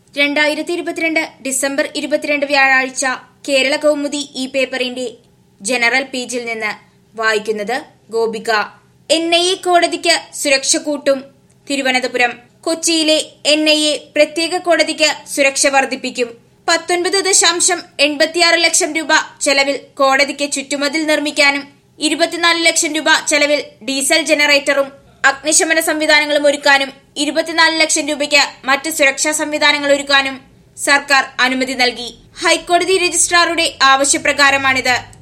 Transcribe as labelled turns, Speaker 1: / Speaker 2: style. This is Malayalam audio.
Speaker 1: രണ്ടായിരത്തി ഇരുപത്തിരണ്ട് ഡിസംബർ ഇരുപത്തിരണ്ട് വ്യാഴാഴ്ച കേരള കൗമുദി ഈ പേപ്പറിന്റെ ജനറൽ പേജിൽ നിന്ന് വായിക്കുന്നത് ഗോപിക എൻ ഐ എ കോടതിക്ക് സുരക്ഷ കൂട്ടും തിരുവനന്തപുരം കൊച്ചിയിലെ എൻ ഐ എ പ്രത്യേക കോടതിക്ക് സുരക്ഷ വർദ്ധിപ്പിക്കും പത്തൊൻപത് ദശാംശം എൺപത്തിയാറ് ലക്ഷം രൂപ ചെലവിൽ കോടതിക്ക് ചുറ്റുമതിൽ നിർമ്മിക്കാനും ഇരുപത്തിനാല് ലക്ഷം രൂപ ചെലവിൽ ഡീസൽ ജനറേറ്ററും അഗ്നിശമന സംവിധാനങ്ങളും ഒരുക്കാനും ഇരുപത്തിനാല് ലക്ഷം രൂപയ്ക്ക് മറ്റ് സുരക്ഷാ സംവിധാനങ്ങൾ ഒരുക്കാനും സർക്കാർ അനുമതി നൽകി ഹൈക്കോടതി രജിസ്ട്രാറുടെ ആവശ്യപ്രകാരമാണിത്